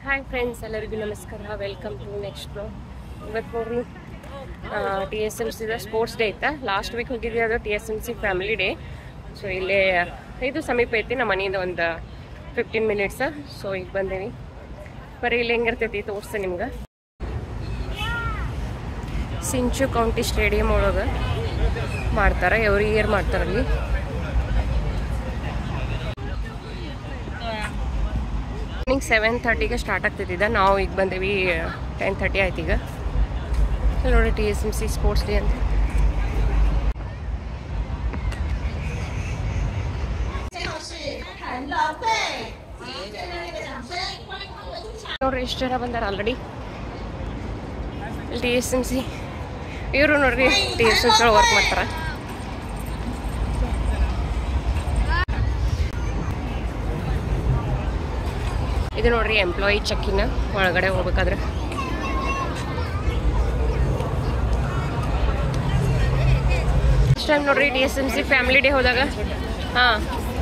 Hi friends ಎಲ್ಲರಿಗೂ ನಮಸ್ಕಾರ welcome to next ಬ್ಲೋ ಇವತ್ತು ನೋಡ್ರಿ ಟಿ ಎಸ್ ಎಮ್ ಸಿದ ಸ್ಪೋರ್ಟ್ಸ್ ಡೇ ಐತಾ ಲಾಸ್ಟ್ ವೀಕ್ ಹೋಗಿದ್ವಿ ಅದು T S M C family day so ಇಲ್ಲೇ ಇದು ಸಮೀಪ ಐತಿ ನಮ್ಮ ಮನೆಯಿಂದ ಒಂದು ಫಿಫ್ಟೀನ್ ಮಿನಿಟ್ಸ್ ಸೊ ಈಗ ಬಂದೇವಿ ಬರೀ ಇಲ್ಲಿ ಹೆಂಗಿರ್ತೈತಿ ತೋರಿಸ್ತೇನೆ ನಿಮ್ಗೆ ಸಿಂಚು ಕೌಂಟಿ ಸ್ಟೇಡಿಯಂ ಒಳಗೆ ಮಾಡ್ತಾರೆ ಎವ್ರಿ ಇಯರ್ ಮಾಡ್ತಾರೆ ಅಲ್ಲಿ ಮಾರ್ನಿಂಗ್ ಸೆವೆನ್ ತರ್ಟಿಗೆ ಸ್ಟಾರ್ಟ್ ಆಗ್ತಿದ್ದ ನಾವು ಈಗ ಬಂದೇವಿ ಟೆನ್ ತರ್ಟಿ ಆಯ್ತು ಈಗ ಇಲ್ಲಿ ನೋಡಿ T S M C sports day ಅಂತ ನೋಡ್ರಿ ಎಷ್ಟು ಜನ ಬಂದಾರ already T S M C ಇವರು ನೋಡ್ರಿ ಟಿ ಎಸ್ ಎಮ್ ಸಿ ಒಳಗೆ ವರ್ಕ್ ಮಾಡ್ತಾರ ಇದು ನೋಡ್ರಿ ಎಂಪ್ಲಾಯಿ ಚೆಕ್ಕಿನ ಒಳಗಡೆ ಹೋಗ್ಬೇಕಾದ್ರೆ ನೆಕ್ಸ್ಟ್ ಟೈಮ್ ನೋಡ್ರಿ D S M C family day ಹೋದಾಗ ಹಾಂ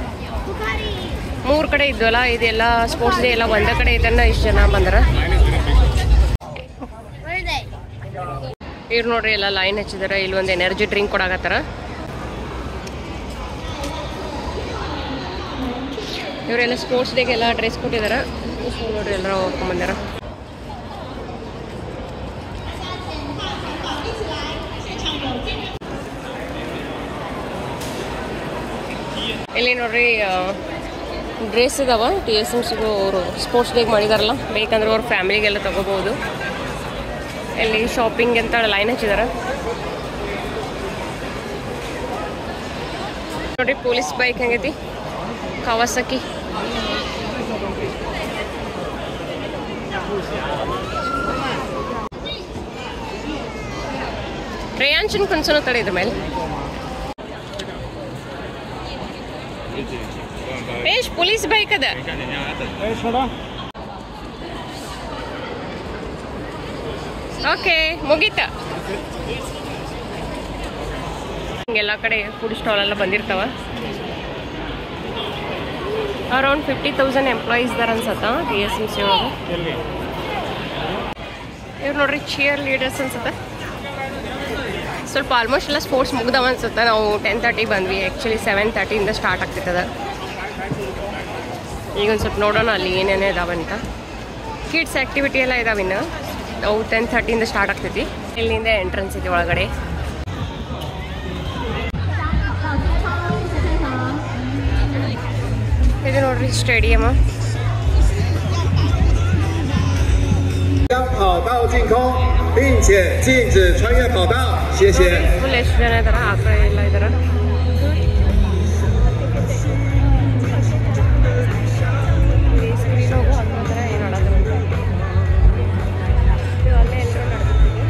ಮೂರು ಕಡೆ ಇದ್ವಲ್ಲ ಇದೆಲ್ಲ ಸ್ಪೋರ್ಟ್ಸ್ ಡೇ ಎಲ್ಲ ಒಂದೇ ಕಡೆ ಇದನ್ನ ಇಷ್ಟು ಜನ ಬಂದ್ರ ಇವ್ರು ನೋಡ್ರಿ ಎಲ್ಲ ಲೈನ್ ಹಚ್ಚಿದಾರ ಇಲ್ಲಿ ಒಂದು ಎನರ್ಜಿ ಡ್ರಿಂಕ್ ಕೊಡಾಕತ್ತಾರ ಇವರೆಲ್ಲ ಸ್ಪೋರ್ಟ್ಸ್ ಡೇಗೆಲ್ಲ ಡ್ರೆಸ್ ಕೊಟ್ಟಿದಾರ ಸೊ ನೋಡ್ರಿ ಎಲ್ಲರೂ ಹೋಗ್ಕೊಂಬಂದಾರ ಇಲ್ಲಿ ನೋಡ್ರಿ ಡ್ರೆಸ್ ಇದಾವ ಟಿ ಎಸ್ ಎಮ್ ಸಿಗು ಅವರು ಸ್ಪೋರ್ಟ್ಸ್ ಡೇಗೆ ಮಾಡಿದಾರಲ್ಲ ಬೇಕಂದ್ರೆ ಅವ್ರ ಫ್ಯಾಮಿಲಿಗೆಲ್ಲ ತಗೋಬಹುದು ಇಲ್ಲಿ ಶಾಪಿಂಗ್ ಅಂತ ಲೈನ್ ಹಚ್ಚಿದಾರ ನೋಡ್ರಿ ಪೊಲೀಸ್ ಬೈಕ್ ಹೆಂಗೈತಿ ಕವಾಸಕಿ ರೇಯಾನ್ಶನ್ ಕುನ್ಸನು ತಡೆ ಇದ್ರ ಮೇಲೆ ಏಶ್ ಪೊಲೀಸ್ ಬೈಕ್ ಅದ ಓಕೆ ಮುಗೀತ ಎಲ್ಲ ಕಡೆ ಫುಡ್ ಸ್ಟಾಲ್ ಎಲ್ಲ ಬಂದಿರ್ತಾವ ಅರೌಂಡ್ ಫಿಫ್ಟಿ ತೌಸಂಡ್ ಎಂಪ್ಲಾಯೀಸ್ ಇದಾರ ಅನ್ಸತ್ತ ಟಿ ಎಸ್ ಎಮ್ ಸಿ ಒಳಗೆ ಇವ್ರು ನೋಡ್ರಿ ಚಿಯರ್ ಲೀಡರ್ಸ್ ಅನ್ಸುತ್ತೆ ಸ್ವಲ್ಪ ಆಲ್ಮೋಸ್ಟ್ ಎಲ್ಲ ಸ್ಪೋರ್ಟ್ಸ್ ಮುಗ್ದವ ಅನ್ಸುತ್ತೆ ನಾವು ಟೆನ್ ತರ್ಟಿ ಬಂದ್ವಿ ಆ್ಯಕ್ಚುಲಿ ಸೆವೆನ್ ತರ್ಟಿಯಿಂದ ಸ್ಟಾರ್ಟ್ ಆಗ್ತಿರ್ತದ ಈಗ ಒಂದು ಸ್ವಲ್ಪ ನೋಡೋಣ ಅಲ್ಲಿ ಏನೇನೇ ಇದಾವಂತ ಕಿಡ್ಸ್ ಆ್ಯಕ್ಟಿವಿಟಿ ಎಲ್ಲ ಇದಾವೆ ಇನ್ನು ಅವು ಟೆನ್ ತರ್ಟಿಯಿಂದ ಸ್ಟಾರ್ಟ್ ಆಗ್ತೈತಿ ಇಲ್ಲಿಂದ ಎಂಟ್ರೆನ್ಸ್ ಇದೆ ಒಳಗಡೆ ಇದು ನೋಡ್ರಿ ಸ್ಟೇಡಿಯಮ್ 将跑道净空，并且禁止穿越跑道。谢谢。 ಫುಲ್ ಎಷ್ಟು ಜನ ಇದಾರ ಆ ಕಡೆ ಎಲ್ಲ ಇದಾರ ಇಲ್ಲಿ screen ಹೋಗು ಅಲ್ಲಿ ಹೋದ್ರೆ ಏನ್ ಮಾಡೋದು ಅಂತ. ಇದು ಅಲ್ಲೇ ಎಲ್ರೂ ನಡ್ದಿರ್ತೀವಿ.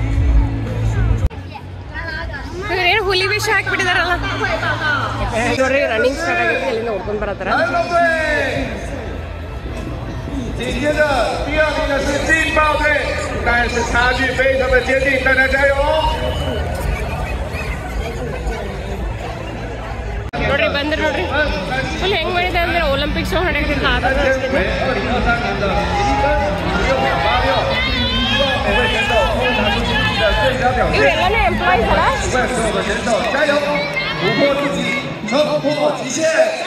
ಇವ್ರೇನು ಹುಲಿ ವೇಷ ಹಾಕ್ಬಿಟ್ಟಿದಾರಲ್ಲ ನೋಡ್ರಿ ರನ್ನಿಂಗ್ ಸ್ಟಾರ್ಟ್ ಆಗಿತ್ತು ಅಲ್ಲಿಂದ ಓಡ್ಕೊಂಡ್ ಬರತ್ತಾರ 蓝龙队，紧接着第二名的是劲爆队，但是差距非常的接近，大家加油！ ನೋಡ್ರಿ ಬಂದ್ರಿ ನೋಡ್ರಿ ಫುಲ್ ಹೆಂಗ್ ಮಾಡಿದೆ ಅಂದ್ರೆ ಒಲಿಂಪಿಕ್ಸ್ ನಡೆಯಕ್ಕೆ ಆದ 二零二三年的积分六秒八六，每位选手都拿出自己的最佳表现。 ಇವರೆಲ್ಲಾನೇ ಎಂಪ್ಲಾಯೀಸ್ ಅಲ್ಲ 为所有的选手加油，突破自己，冲破极限。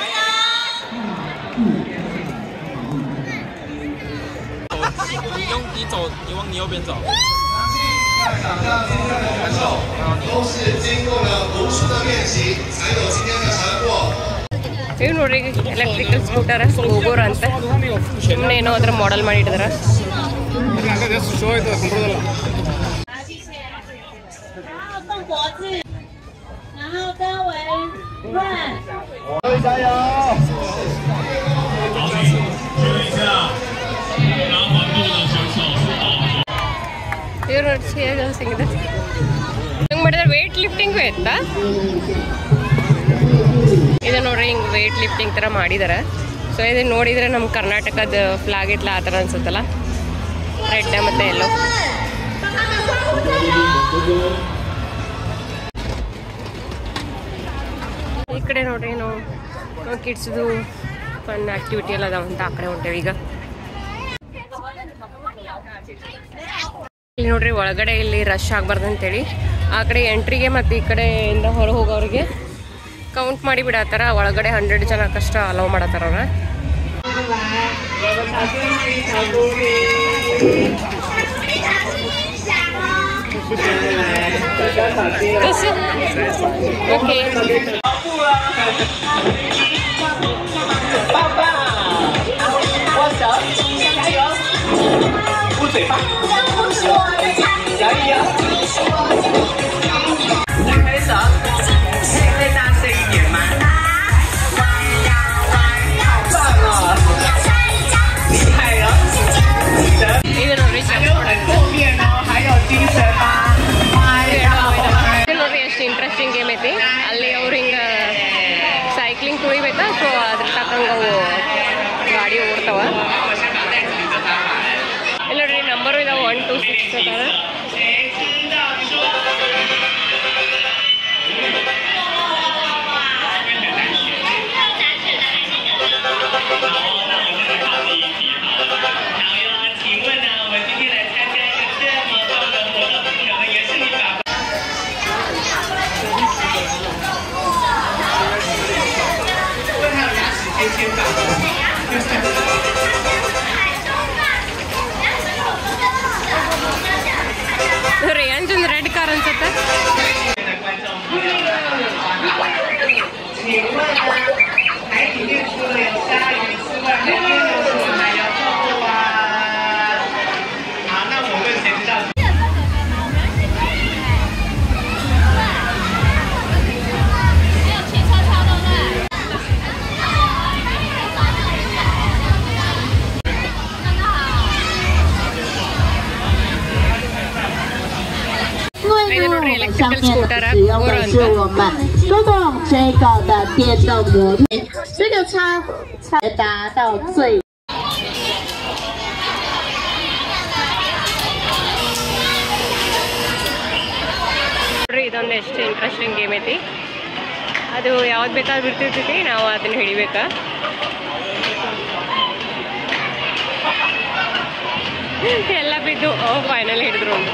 你用你走，你往你右边走。 场上今天的选手都是经过了无数的练习，才有今天的成果。 ಇವ್ ನೋಡ್ರಿ ಎಲೆಕ್ಟ್ರಿಕಲ್ ಸ್ಕೂಟರ್ ಗೋಗೋರ್ ಅಂತ ಸುಮ್ಮನೆ ಏನೋ ಅದ್ರ ಮಾಡೆಲ್ ಮಾಡಿಟ್ಟಿದಾರ 两个人说一个很多的了。 然后动脖子，然后跟围润。 各位加油！ ಇವ್ರು ನೋಡಿ ಚೇರ್ ಸಿಗಿದೆ ಹಿಂಗ್ ಮಾಡಿದ್ರೆ ವೇಟ್ ಲಿಫ್ಟಿಂಗ್ ಇತ್ತಾ ಇದು ನೋಡ್ರಿ ಹಿಂಗ್ ವೇಟ್ ಲಿಫ್ಟಿಂಗ್ ತರ ಮಾಡಿದಾರ ಸೊ ಇದನ್ನ ನೋಡಿದ್ರೆ ನಮ್ಮ ಕರ್ನಾಟಕದ ಫ್ಲಾಗ್ ಇತ್ಲ ಆ ಥರ ಅನ್ಸುತ್ತಲ್ಲ ರೆಡ್ ಮತ್ತೆ ಎಲ್ಲೋ ಈ ಕಡೆ ನೋಡ್ರಿ ನಾವು ಕಿಡ್ಸ್ದು ಫನ್ ಆಕ್ಟಿವಿಟಿ ಎಲ್ಲ ಅದಾವ ಅಂತ ಆ ಕಡೆ ಹೊಂಟೇವಿ ಈಗ ಇಲ್ಲಿ ನೋಡ್ರಿ ಒಳಗಡೆ ಇಲ್ಲಿ ರಶ್ ಆಗ್ಬಾರ್ದು ಅಂತೇಳಿ ಆ ಕಡೆ ಎಂಟ್ರಿಗೆ ಮತ್ತು ಈ ಕಡೆಯಿಂದ ಹೊರ ಹೋಗೋರಿಗೆ ಕೌಂಟ್ ಮಾಡಿ ಬಿಡತ್ತಾರ ಒಳಗಡೆ ಹಂಡ್ರೆಡ್ ಜನ ಕಷ್ಟ ಅಲೌ ಮಾಡತ್ತಾರ ಅವ್ರ ಓಕೆ ಇದು ನೋಡ್ರಿ ಇದು ನೋಡ್ರಿ ಎಷ್ಟು ಇಂಟ್ರೆಸ್ಟಿಂಗ್ ಗೇಮ್ ಐತಿ ಅಲ್ಲಿ ಅವ್ರು ಹಿಂಗ ಸೈಕ್ಲಿಂಗ್ ತುಳಿಬೇಕಾ ಸೊ ಅದ್ರ ತಕ್ಕಂಗ ಅವು ಗಾಡಿ ಓಡ್ತಾವ ಇಲ್ಲ ನೋಡ್ರಿ ನಂಬರು ಇದಾವ ಒನ್ ಟು ಸಿಕ್ಸ್ ಅದಾವ ರೇಂಜ್ ರೆಡ್ ಕಾರ್ ಅನ್ಸುತ್ತೆ 因为呢，我们上面的使用的是我们苏动这个的电动摩托，这个差差达到最。 ನೋಡ್ರಿ ಇದೊಂದು ಎಷ್ಟು ಇಂಟ್ರೆಸ್ಟಿಂಗ್ ಗೇಮ್ ಐತಿ ಅದು ಯಾವ್ದು ಬೇಕಾದ್ರೂ ಬಿಡ್ತಿರ್ತೈತಿ ನಾವು ಅದನ್ನ ಹಿಡಿಬೇಕಾ ಎಲ್ಲ ಬಿದ್ದು ಫೈನಲ್ ಹಿಡಿದ್ರು ಒಂದು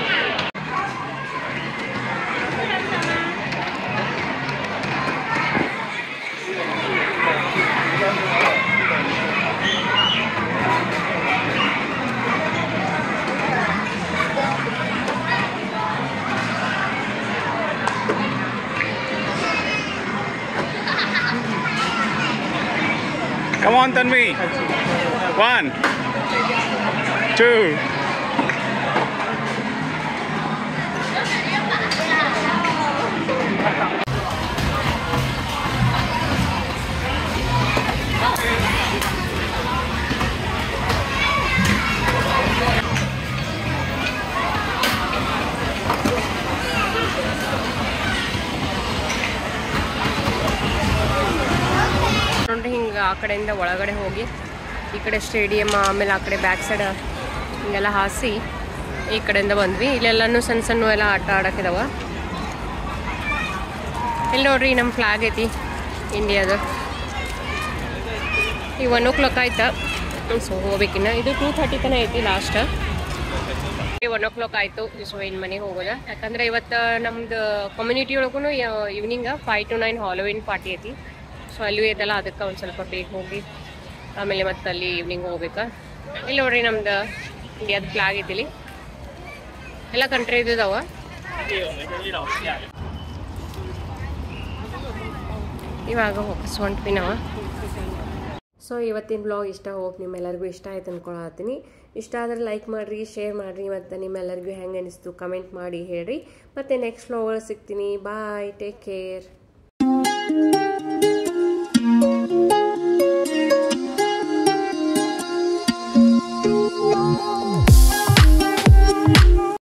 Come on, Tanvi. One, two. ನೋಡ್ರಿ ಹಿಂಗೆ ಆ ಕಡೆಯಿಂದ ಒಳಗಡೆ ಹೋಗಿ ಈ ಕಡೆ ಸ್ಟೇಡಿಯಮ್ ಆಮೇಲೆ ಆ ಕಡೆ ಬ್ಯಾಕ್ ಸೈಡ್ ಹಿಂಗೆಲ್ಲ ಹಾಸಿ ಈ ಕಡೆಯಿಂದ ಬಂದ್ವಿ ಇಲ್ಲೆಲ್ಲನೂ ಸಣ್ಣ ಸಣ್ಣ ಎಲ್ಲ ಆಟ ಆಡಕ್ಕಿದಾವ ಇಲ್ಲಿ ನೋಡ್ರಿ ನಮ್ಮ ಫ್ಲಾಗ್ ಐತಿ ಇಂಡಿಯಾದ ಈಗ ಒನ್ ಓ ಕ್ಲಾಕ್ ಆಯ್ತಾ ಸೊ ಹೋಗ್ಬೇಕಿನ್ನ ಇದು ಟೂ ಥರ್ಟಿ ತನಕ ಐತಿ ಲಾಸ್ಟ್ ಒನ್ ಓ ಕ್ಲಾಕ್ ಆಯಿತು ಸೊ ಇನ್ನು ಮನೆಗೆ ಹೋಗೋದ ಯಾಕಂದ್ರೆ ಇವತ್ತು ನಮ್ದು ಕಮ್ಯುನಿಟಿ ಒಳಗೂ evening five to nine Halloween party ಐತಿ ಸೊ ಅಲ್ಲೂ ಇದೆಲ್ಲ ಅದಕ್ಕೆ ಒಂದು ಸ್ವಲ್ಪ ಬೇಗ ಹೋಗಿ ಆಮೇಲೆ ಮತ್ತೆ ಅಲ್ಲಿ ಈವ್ನಿಂಗ್ ಹೋಗ್ಬೇಕಾ ಇಲ್ಲಿ ನೋಡ್ರಿ ನಮ್ದು ಇಂಡಿಯಾದ ಫ್ಲಾಗ್ ಐತಿಲಿ ಎಲ್ಲ ಕಂಟ್ರಿ ಇದಾವ ಇವಾಗ ವಾಪಸ್ ಹೊಂಟ್ವಿ ನಾವು ಸೊ ಇವತ್ತಿನ ಬ್ಲಾಗ್ ಇಷ್ಟ ಹೋಗಿ ನಿಮ್ಮೆಲ್ಲರಿಗೂ ಇಷ್ಟ ಆಯ್ತು ಅನ್ಕೊಳತ್ತೀನಿ ಇಷ್ಟ ಆದರೆ ಲೈಕ್ ಮಾಡಿರಿ ಶೇರ್ ಮಾಡಿರಿ ಮತ್ತು ನಿಮ್ಮೆಲ್ಲರಿಗೂ ಹೆಂಗೆ ಅನಿಸ್ತು ಕಮೆಂಟ್ ಮಾಡಿ ಹೇಳ್ರಿ ಮತ್ತು ನೆಕ್ಸ್ಟ್ ಬ್ಲಾಗ್ ಸಿಗ್ತೀನಿ bye take care Thank you.